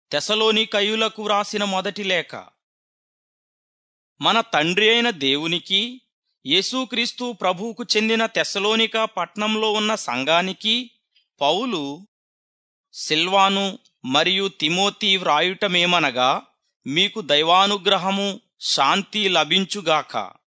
తెసలోని కయ్యులకు వ్రాసిన మొదటి లేఖ మన తండ్రి అయిన దేవునికి యేసుక్రీస్తు ప్రభువుకు చెందిన తెసలోనిక పట్నంలో ఉన్న సంఘానికి పౌలు సిల్వాను మరియు తిమోతి వ్రాయుటమేమనగా మీకు దైవానుగ్రహము శాంతి లభించుగాక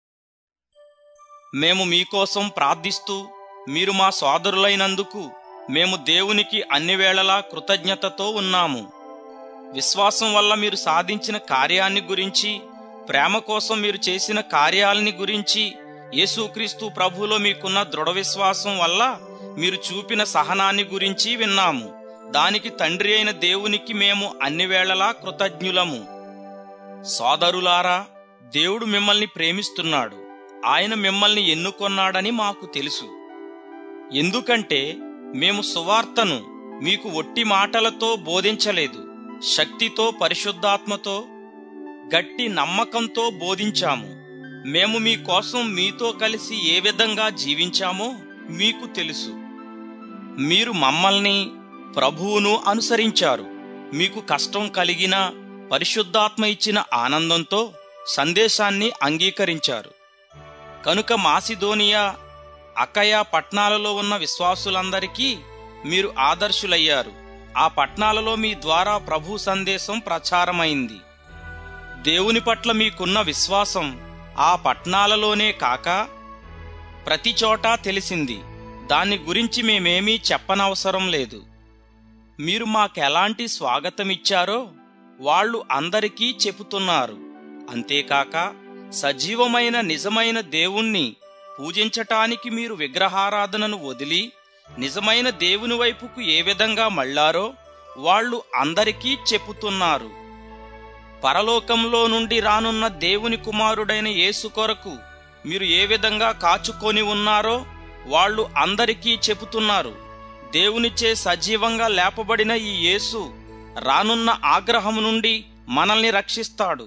మేము మీకోసం ప్రార్థిస్తూ మీరు మా సోదరులైనందుకు మేము దేవునికి అన్ని వేళలా కృతజ్ఞతతో ఉన్నాము విశ్వాసం వల్ల మీరు సాధించిన కార్యాన్ని గురించి ప్రేమ కోసం మీరు చేసిన కార్యాలని గురించి యేసుక్రీస్తు ప్రభువులో మీకున్న దృఢ విశ్వాసం వల్ల మీరు చూపిన సహనాన్ని గురించి విన్నాము దానికి తండ్రి అయిన దేవునికి మేము అన్ని వేళలా కృతజ్ఞులము సోదరులారా దేవుడు మిమ్మల్ని ప్రేమిస్తున్నాడు ఆయన మిమ్మల్ని ఎన్నుకొన్నాడని మాకు తెలుసు ఎందుకంటే మేము సువార్తను మీకు ఒట్టి మాటలతో బోధించలేదు శక్తితో పరిశుద్ధాత్మతో గట్టి నమ్మకంతో బోధించాము మేము మీకోసం మీతో కలిసి ఏ విధంగా జీవించామో మీకు తెలుసు మీరు మమ్మల్ని ప్రభువును అనుసరించారు మీకు కష్టం కలిగిన పరిశుద్ధాత్మ ఇచ్చిన ఆనందంతో సందేశాన్ని అంగీకరించారు కనుక మాసిదోనియా అకయ పట్నాలలో ఉన్న విశ్వాసులందరికీ మీరు ఆదర్శులయ్యారు ఆ పట్నాలలో మీ ద్వారా ప్రభు సందేశం ప్రచారమైంది దేవుని పట్ల మీకున్న విశ్వాసం ఆ పట్నాలలోనే కాక ప్రతి చోటా తెలిసింది దాని గురించి మేమేమీ చెప్పనవసరం లేదు మీరు మాకెలాంటి స్వాగతమిచ్చారో వాళ్ళు అందరికీ చెబుతున్నారు అంతేకాక సజీవమైన నిజమైన దేవుణ్ణి పూజించటానికి మీరు విగ్రహారాధనను వదిలి నిజమైన దేవుని వైపుకు ఏ విధంగా మళ్ళారో వాళ్ళు అందరికీ చెప్పుతున్నారు పరలోకంలో నుండి రానున్న దేవుని కుమారుడైన యేసు కొరకు మీరు ఏ విధంగా కాచుకొని ఉన్నారో వాళ్ళు అందరికీ చెబుతున్నారు దేవునిచే సజీవంగా లేపబడిన ఈ యేసు రానున్న ఆగ్రహము నుండి మనల్ని రక్షిస్తాడు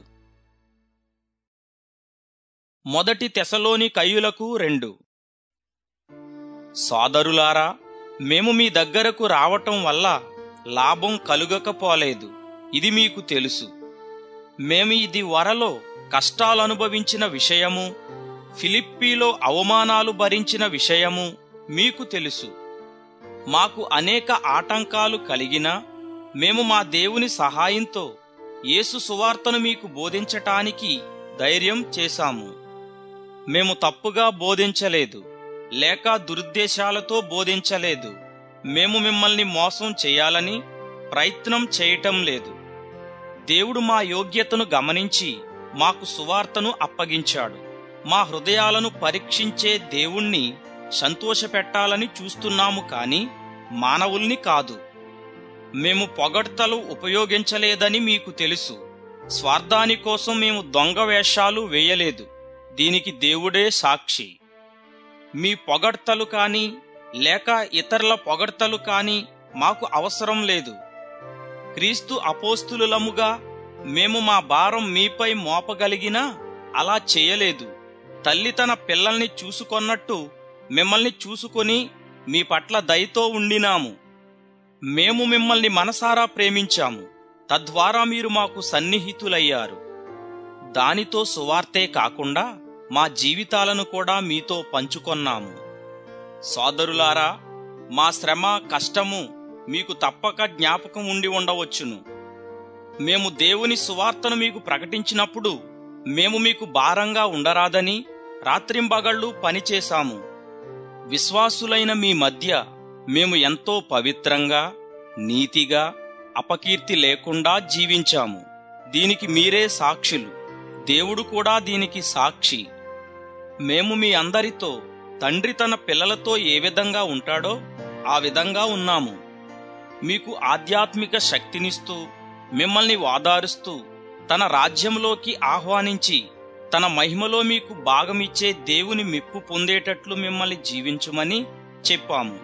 మొదటి తెసలోని కయ్యులకు రెండు సోదరులారా మేము మీ దగ్గరకు రావటం వల్ల లాభం కలుగకపోలేదు ఇది మీకు తెలుసు మేము ఇది వరలో కష్టాలు అనుభవించిన విషయము ఫిలిప్పీలో అవమానాలు భరించిన విషయము మీకు తెలుసు మాకు అనేక ఆటంకాలు కలిగినా మేము మా దేవుని సహాయంతో యేసు సువార్తను మీకు బోధించటానికి ధైర్యం చేశాము మేము తప్పుగా బోధించలేదు లేక దురుద్దేశాలతో బోధించలేదు మేము మిమ్మల్ని మోసం చేయాలని ప్రయత్నం చేయటం లేదు దేవుడు మా యోగ్యతను గమనించి మాకు సువార్తను అప్పగించాడు మా హృదయాలను పరీక్షించే దేవుణ్ణి సంతోషపెట్టాలని చూస్తున్నాము కాని మానవుల్ని కాదు మేము పొగడ్తలు ఉపయోగించలేదని మీకు తెలుసు స్వార్థాని కోసం మేము దొంగ వేషాలు వేయలేదు దీనికి దేవుడే సాక్షి మీ పొగడ్తలు కాని లేక ఇతరుల పొగడ్తలు కాని మాకు అవసరం లేదు క్రీస్తు అపోస్తులముగా మేము మా భారం మీపై మోపగలిగినా అలా చేయలేదు తల్లి తన పిల్లల్ని చూసుకొన్నట్టు మిమ్మల్ని చూసుకొని మీ పట్ల దయతో ఉండినాము మేము మిమ్మల్ని మనసారా ప్రేమించాము తద్వారా మీరు మాకు సన్నిహితులయ్యారు దానితో సువార్తే కాకుండా మా జీవితాలను కూడా మీతో పంచుకొన్నాము సోదరులారా మా శ్రమ కష్టము మీకు తప్పక జ్ఞాపకం ఉండి ఉండవచ్చును మేము దేవుని సువార్తను మీకు ప్రకటించినప్పుడు మేము మీకు భారంగా ఉండరాదని రాత్రింబగళ్ళు పనిచేశాము విశ్వాసులైన మీ మధ్య మేము ఎంతో పవిత్రంగా నీతిగా అపకీర్తి లేకుండా జీవించాము దీనికి మీరే సాక్షులు దేవుడు కూడా దీనికి సాక్షి మేము మీ అందరితో తండ్రి తన పిల్లలతో ఏ విధంగా ఉంటాడో ఆ విధంగా ఉన్నాము మీకు ఆధ్యాత్మిక శక్తినిస్తూ మిమ్మల్ని వాదారుస్తూ తన రాజ్యంలోకి ఆహ్వానించి తన మహిమలో మీకు భాగమిచ్చే దేవుని మెప్పు పొందేటట్లు మిమ్మల్ని జీవించుమని చెప్పాము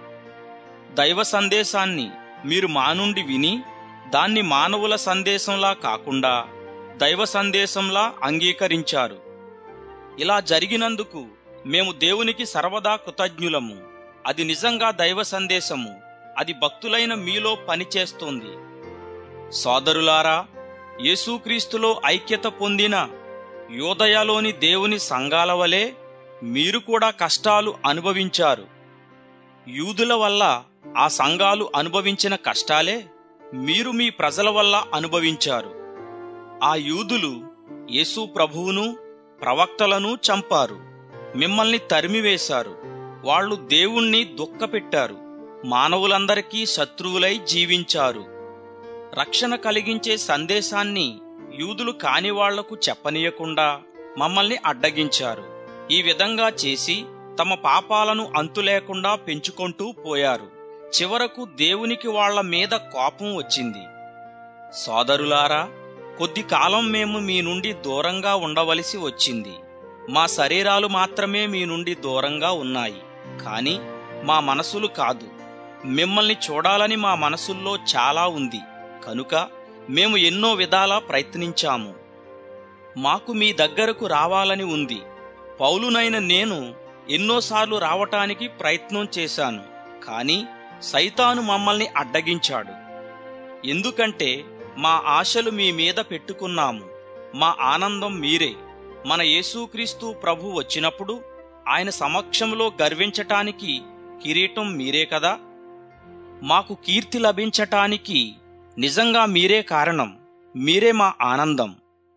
దైవ సందేశాన్ని మీరు మా నుండి విని దాన్ని మానవుల సందేశంలా కాకుండా దైవ సందేశంలా అంగీకరించారు ఇలా జరిగినందుకు మేము దేవునికి సర్వదా కృతజ్ఞులము అది నిజంగా దైవ సందేశము అది భక్తులైన మీలో పనిచేస్తోంది సోదరులారా యేసుక్రీస్తులో ఐక్యత పొందిన యోదయలోని దేవుని సంఘాల వలె మీరు కూడా కష్టాలు అనుభవించారు యూదుల వల్ల ఆ సంఘాలు అనుభవించిన కష్టాలే మీరు మీ ప్రజల వల్ల అనుభవించారు ఆ యూదులు యేసు ప్రభువును ప్రవక్తలను చంపారు మిమ్మల్ని తరిమివేశారు వాళ్ళు దేవుణ్ణి దుఃఖపెట్టారు మానవులందరికీ శత్రువులై జీవించారు రక్షణ కలిగించే సందేశాన్ని యూదులు కాని వాళ్లకు చెప్పనీయకుండా మమ్మల్ని అడ్డగించారు ఈ విధంగా చేసి తమ పాపాలను అంతులేకుండా పెంచుకుంటూ పోయారు చివరకు దేవునికి వాళ్ల మీద కోపం వచ్చింది సోదరులారా కొద్ది కాలం మేము మీ నుండి దూరంగా ఉండవలసి వచ్చింది మా శరీరాలు మాత్రమే మీ నుండి దూరంగా ఉన్నాయి కాని మా మనసులు కాదు మిమ్మల్ని చూడాలని మా మనసుల్లో చాలా ఉంది కనుక మేము ఎన్నో విధాలా ప్రయత్నించాము మాకు మీ దగ్గరకు రావాలని ఉంది పౌలునైన నేను ఎన్నోసార్లు రావటానికి ప్రయత్నం చేశాను కాని సైతాను మమ్మల్ని అడ్డగించాడు ఎందుకంటే మా ఆశలు మీ మీద పెట్టుకున్నాము మా ఆనందం మీరే మన యేసుక్రీస్తు ప్రభు వచ్చినప్పుడు ఆయన సమక్షంలో గర్వించటానికి కిరీటం మీరే కదా మాకు కీర్తి లభించటానికి నిజంగా మీరే కారణం మీరే మా ఆనందం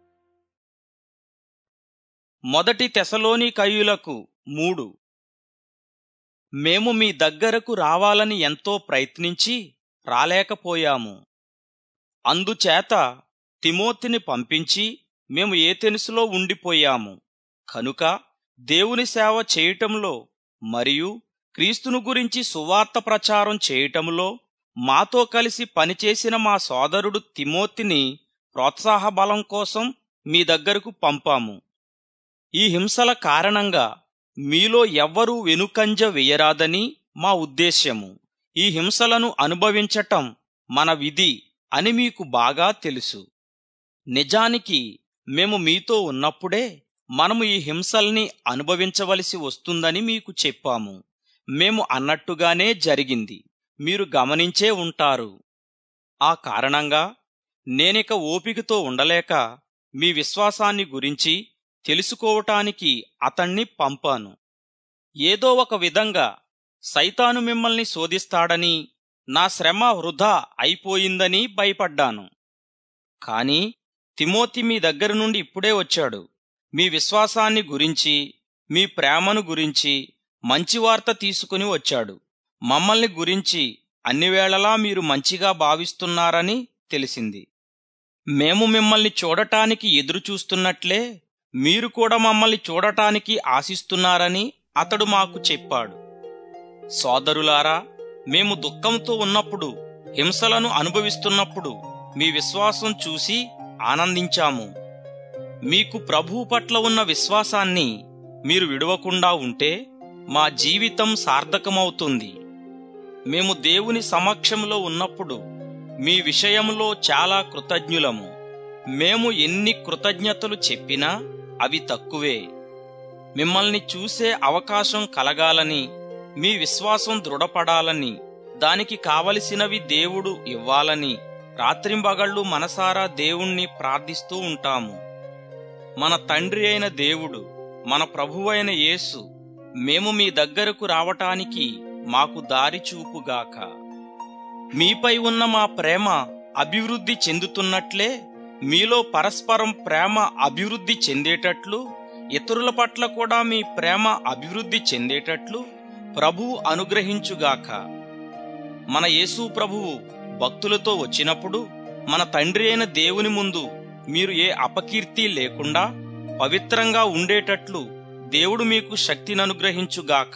మొదటి తెసలోని కయ్యులకు మూడు మేము మీ దగ్గరకు రావాలని ఎంతో ప్రయత్నించి రాలేకపోయాము అందుచేత తిమోతిని పంపించి మేము ఏతెనుసులో ఉండిపోయాము కనుక దేవుని సేవ చేయటంలో మరియు క్రీస్తును గురించి సువార్త ప్రచారం చేయటంలో మాతో కలిసి పనిచేసిన మా సోదరుడు తిమోతిని ప్రోత్సాహ బలం కోసం మీ దగ్గరకు పంపాము ఈ హింసల కారణంగా మీలో ఎవ్వరూ వెనుకంజ వేయరాదని మా ఉద్దేశ్యము ఈ హింసలను అనుభవించటం మన విధి అని మీకు బాగా తెలుసు నిజానికి మేము మీతో ఉన్నప్పుడే మనము ఈ హింసల్ని అనుభవించవలసి వస్తుందని మీకు చెప్పాము మేము అన్నట్టుగానే జరిగింది మీరు గమనించే ఉంటారు ఆ కారణంగా నేనిక ఓపికతో ఉండలేక మీ విశ్వాసాన్ని గురించి తెలుసుకోవటానికి అతణ్ణి పంపాను ఏదో ఒక విధంగా సైతాను మిమ్మల్ని శోధిస్తాడని నా శ్రమ వృధా అయిపోయిందని భయపడ్డాను కాని తిమోతి మీ దగ్గర నుండి ఇప్పుడే వచ్చాడు మీ విశ్వాసాన్ని గురించి మీ ప్రేమను గురించి మంచి వార్త తీసుకుని వచ్చాడు మమ్మల్ని గురించి అన్ని వేళలా మీరు మంచిగా భావిస్తున్నారని తెలిసింది మేము మిమ్మల్ని చూడటానికి ఎదురు చూస్తున్నట్లే మీరు కూడా మమ్మల్ని చూడటానికి ఆశిస్తున్నారని అతడు మాకు చెప్పాడు సోదరులారా మేము దుఃఖంతో ఉన్నప్పుడు హింసలను అనుభవిస్తున్నప్పుడు మీ విశ్వాసం చూసి ఆనందించాము మీకు ప్రభువు పట్ల ఉన్న విశ్వాసాన్ని మీరు విడవకుండా ఉంటే మా జీవితం సార్థకమవుతుంది మేము దేవుని సమక్షంలో ఉన్నప్పుడు మీ విషయంలో చాలా కృతజ్ఞులము మేము ఎన్ని కృతజ్ఞతలు చెప్పినా అవి తక్కువే మిమ్మల్ని చూసే అవకాశం కలగాలని మీ విశ్వాసం దృఢపడాలని దానికి కావలసినవి దేవుడు ఇవ్వాలని రాత్రింబగళ్ళు మనసారా దేవుణ్ణి ప్రార్థిస్తూ ఉంటాము మన తండ్రి అయిన దేవుడు మన ప్రభువైన యేసు మేము మీ దగ్గరకు రావటానికి మాకు దారి చూపుగాక మీపై ఉన్న మా ప్రేమ అభివృద్ధి చెందుతున్నట్లే మీలో పరస్పరం ప్రేమ అభివృద్ధి చెందేటట్లు ఇతరుల పట్ల కూడా మీ ప్రేమ అభివృద్ధి చెందేటట్లు ప్రభువు అనుగ్రహించుగాక మన యేసు ప్రభువు భక్తులతో వచ్చినప్పుడు మన తండ్రి అయిన దేవుని ముందు మీరు ఏ అపకీర్తి లేకుండా పవిత్రంగా ఉండేటట్లు దేవుడు మీకు శక్తిని అనుగ్రహించుగాక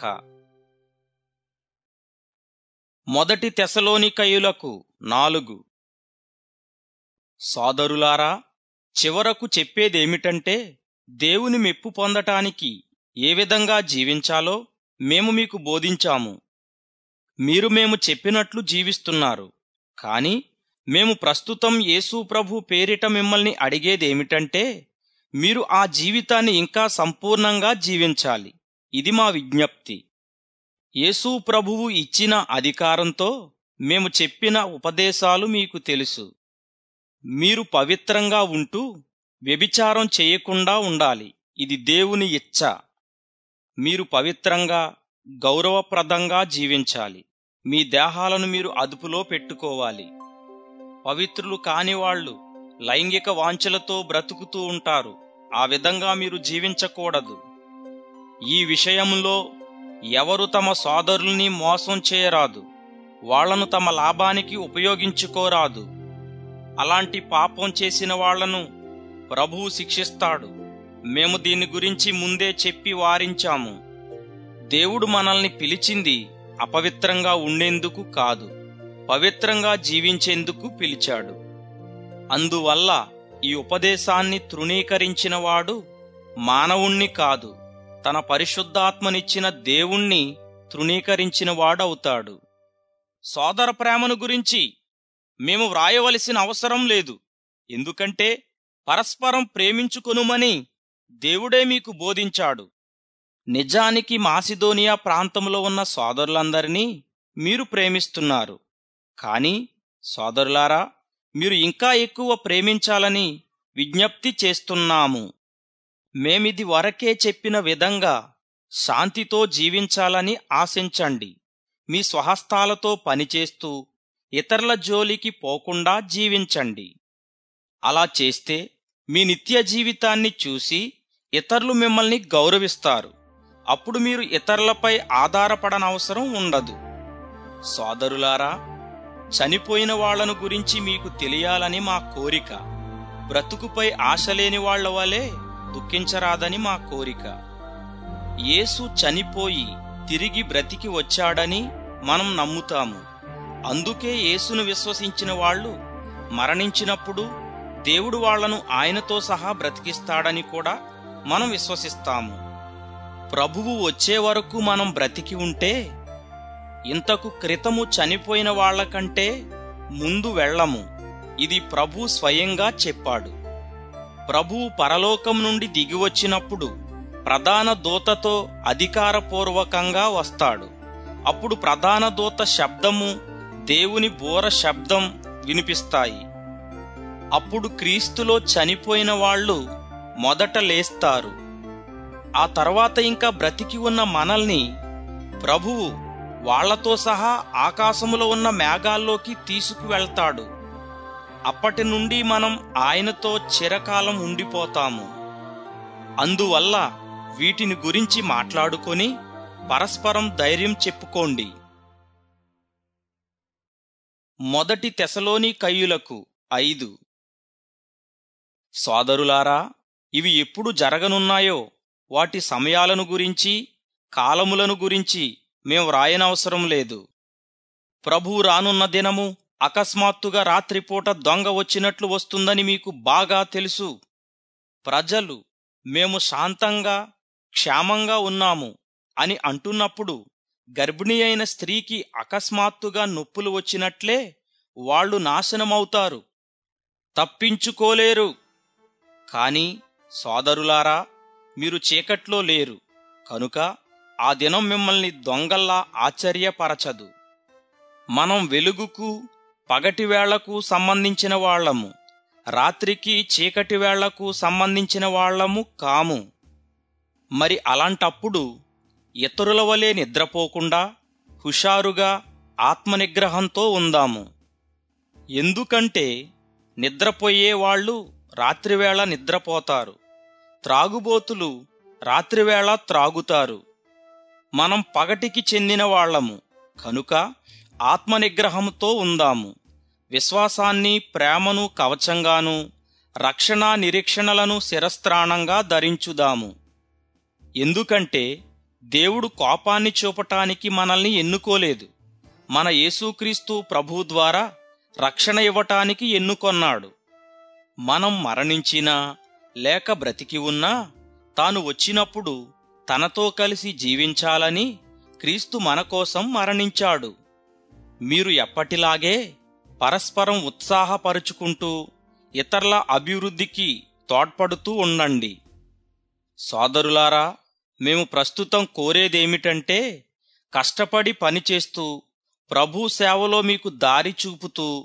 మొదటి తెసలోనికయులకు నాలుగు సోదరులారా చివరకు చెప్పేదేమిటంటే దేవుని మెప్పు పొందటానికి ఏ విధంగా జీవించాలో మేము మీకు బోధించాము మీరు మేము చెప్పినట్లు జీవిస్తున్నారు కాని మేము ప్రస్తుతం యేసు ప్రభు పేరిట మిమ్మల్ని అడిగేదేమిటంటే మీరు ఆ జీవితాన్ని ఇంకా సంపూర్ణంగా జీవించాలి ఇది మా విజ్ఞప్తి యేసు ప్రభువు ఇచ్చిన అధికారంతో మేము చెప్పిన ఉపదేశాలు మీకు తెలుసు మీరు పవిత్రంగా ఉంటూ వ్యభిచారం చేయకుండా ఉండాలి ఇది దేవుని ఇచ్చ మీరు పవిత్రంగా గౌరవప్రదంగా జీవించాలి మీ దేహాలను మీరు అదుపులో పెట్టుకోవాలి పవిత్రులు కాని వాళ్ళు లైంగిక వాంఛలతో బ్రతుకుతూ ఉంటారు ఆ విధంగా మీరు జీవించకూడదు ఈ విషయంలో ఎవరు తమ సోదరుల్ని మోసం చేయరాదు వాళ్లను తమ లాభానికి ఉపయోగించుకోరాదు అలాంటి పాపం చేసిన వాళ్లను ప్రభువు శిక్షిస్తాడు మేము దీని గురించి ముందే చెప్పి వారించాము దేవుడు మనల్ని పిలిచింది అపవిత్రంగా ఉండేందుకు కాదు పవిత్రంగా జీవించేందుకు పిలిచాడు అందువల్ల ఈ ఉపదేశాన్ని తృణీకరించిన వాడు మానవుణ్ణి కాదు తన పరిశుద్ధాత్మనిచ్చిన దేవుణ్ణి తృణీకరించిన వాడవుతాడు సోదర ప్రేమను గురించి మేము వ్రాయవలసిన అవసరం లేదు ఎందుకంటే పరస్పరం ప్రేమించుకొనుమని దేవుడే మీకు బోధించాడు నిజానికి మాసిదోనియా ప్రాంతంలో ఉన్న సోదరులందరినీ మీరు ప్రేమిస్తున్నారు కాని సోదరులారా మీరు ఇంకా ఎక్కువ ప్రేమించాలని విజ్ఞప్తి చేస్తున్నాము మేమిది వరకే చెప్పిన విధంగా శాంతితో జీవించాలని ఆశించండి మీ స్వహస్తాలతో పనిచేస్తూ ఇతరుల జోలికి పోకుండా జీవించండి అలా చేస్తే మీ నిత్య జీవితాన్ని చూసి ఇతరులు మిమ్మల్ని గౌరవిస్తారు అప్పుడు మీరు ఇతరులపై ఆధారపడనవసరం ఉండదు సోదరులారా చనిపోయిన వాళ్లను గురించి మీకు తెలియాలని మా కోరిక బ్రతుకుపై ఆశలేని వాళ్ల వలె దుఃఖించరాదని మా కోరిక యేసు చనిపోయి తిరిగి బ్రతికి వచ్చాడని మనం నమ్ముతాము అందుకే యేసును విశ్వసించిన వాళ్ళు మరణించినప్పుడు దేవుడు వాళ్లను ఆయనతో సహా బ్రతికిస్తాడని కూడా మనం విశ్వసిస్తాము ప్రభువు వచ్చే వరకు మనం బ్రతికి ఉంటే ఇంతకు క్రితము చనిపోయిన వాళ్లకంటే ముందు వెళ్ళము ఇది ప్రభు స్వయంగా చెప్పాడు ప్రభువు పరలోకం నుండి దిగివచ్చినప్పుడు ప్రధాన దూతతో అధికారపూర్వకంగా వస్తాడు అప్పుడు ప్రధాన దూత శబ్దము దేవుని బోర శబ్దం వినిపిస్తాయి అప్పుడు క్రీస్తులో చనిపోయిన వాళ్ళు మొదట లేస్తారు ఆ తర్వాత ఇంకా బ్రతికి ఉన్న మనల్ని ప్రభువు వాళ్లతో సహా ఆకాశములో ఉన్న మేఘాల్లోకి తీసుకువెళ్తాడు అప్పటి నుండి మనం ఆయనతో చిరకాలం ఉండిపోతాము అందువల్ల వీటిని గురించి మాట్లాడుకొని పరస్పరం ధైర్యం చెప్పుకోండి మొదటి తెసలోని కయ్యులకు ఐదు సోదరులారా ఇవి ఎప్పుడు జరగనున్నాయో వాటి సమయాలను గురించి కాలములను గురించి మేము రాయనవసరం లేదు ప్రభువు రానున్న దినము అకస్మాత్తుగా రాత్రిపూట దొంగ వచ్చినట్లు వస్తుందని మీకు బాగా తెలుసు ప్రజలు మేము శాంతంగా క్షేమంగా ఉన్నాము అని అంటున్నప్పుడు గర్భిణి అయిన స్త్రీకి అకస్మాత్తుగా నొప్పులు వచ్చినట్లే వాళ్ళు నాశనమవుతారు తప్పించుకోలేరు కాని సోదరులారా మీరు చీకట్లో లేరు కనుక ఆ దినం మిమ్మల్ని దొంగల్లా ఆశ్చర్యపరచదు మనం వెలుగుకు పగటి వేళకు సంబంధించిన వాళ్లము రాత్రికి చీకటి వేళకు సంబంధించిన వాళ్లము కాము మరి అలాంటప్పుడు ఇతరుల వలె నిద్రపోకుండా హుషారుగా ఆత్మనిగ్రహంతో ఉందాము ఎందుకంటే నిద్రపోయేవాళ్లు రాత్రివేళ నిద్రపోతారు త్రాగుబోతులు రాత్రివేళ త్రాగుతారు మనం పగటికి చెందిన వాళ్లము కనుక ఆత్మనిగ్రహంతో ఉందాము విశ్వాసాన్ని ప్రేమను కవచంగాను రక్షణ నిరీక్షణలను శిరస్త్రాణంగా ధరించుదాము ఎందుకంటే దేవుడు కోపాన్ని చూపటానికి మనల్ని ఎన్నుకోలేదు మన యేసుక్రీస్తు ప్రభు ద్వారా రక్షణ ఇవ్వటానికి ఎన్నుకొన్నాడు మనం మరణించినా లేక బ్రతికి ఉన్నా తాను వచ్చినప్పుడు తనతో కలిసి జీవించాలని క్రీస్తు మన కోసం మరణించాడు మీరు ఎప్పటిలాగే పరస్పరం ఉత్సాహపరుచుకుంటూ ఇతరుల అభివృద్ధికి తోడ్పడుతూ ఉండండి సోదరులారా మేము ప్రస్తుతం కోరేదేమిటంటే కష్టపడి పనిచేస్తూ ప్రభు సేవలో మీకు దారి చూపుతూ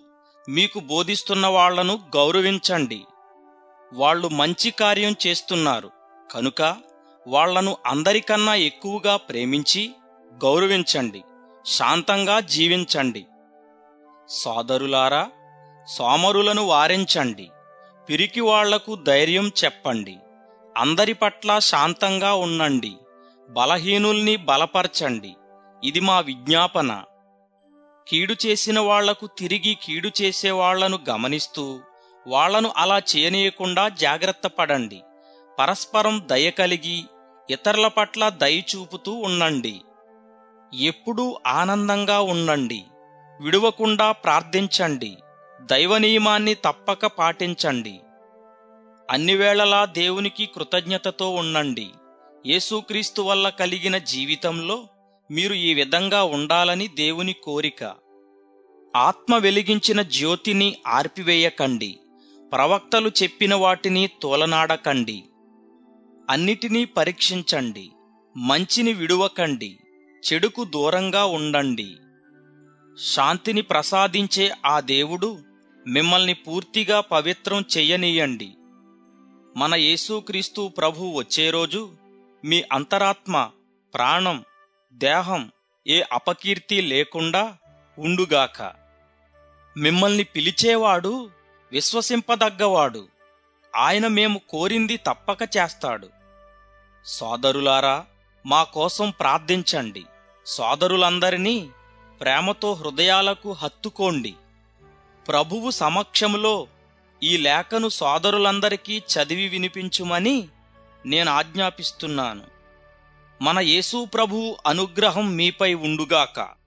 మీకు బోధిస్తున్న వాళ్లను గౌరవించండి వాళ్ళు మంచి కార్యం చేస్తున్నారు కనుక వాళ్లను అందరికన్నా ఎక్కువగా ప్రేమించి గౌరవించండి శాంతంగా జీవించండి సోదరులారా సోమరులను వారించండి పిరికి వాళ్లకు ధైర్యం చెప్పండి అందరి పట్ల శాంతంగా ఉండండి బలహీనుల్ని బలపరచండి ఇది మా విజ్ఞాపన కీడు చేసిన వాళ్లకు తిరిగి కీడు చేసే వాళ్లను గమనిస్తూ వాళ్లను అలా చేయనీయకుండా జాగ్రత్త పడండి పరస్పరం దయ కలిగి ఇతరుల పట్ల దయ చూపుతూ ఉండండి ఎప్పుడూ ఆనందంగా ఉండండి విడువకుండా ప్రార్థించండి దైవ నియమాన్ని తప్పక పాటించండి అన్ని వేళలా దేవునికి కృతజ్ఞతతో ఉండండి యేసుక్రీస్తు వల్ల కలిగిన జీవితంలో మీరు ఈ విధంగా ఉండాలని దేవుని కోరిక ఆత్మ వెలిగించిన జ్యోతిని ఆర్పివేయకండి ప్రవక్తలు చెప్పిన వాటిని తోలనాడకండి అన్నిటినీ పరీక్షించండి మంచిని విడువకండి చెడుకు దూరంగా ఉండండి శాంతిని ప్రసాదించే ఆ దేవుడు మిమ్మల్ని పూర్తిగా పవిత్రం చెయ్యనీయండి మన యేసుక్రీస్తు ప్రభు వచ్చే రోజు మీ అంతరాత్మ ప్రాణం దేహం ఏ అపకీర్తి లేకుండా ఉండుగాక మిమ్మల్ని పిలిచేవాడు విశ్వసింపదగ్గవాడు ఆయన మేము కోరింది తప్పక చేస్తాడు సోదరులారా మా కోసం ప్రార్థించండి సోదరులందరినీ ప్రేమతో హృదయాలకు హత్తుకోండి ప్రభువు సమక్షములో ఈ లేఖను సోదరులందరికీ చదివి వినిపించుమని నేను ఆజ్ఞాపిస్తున్నాను మన యేసు ప్రభువు అనుగ్రహం మీపై ఉండుగాక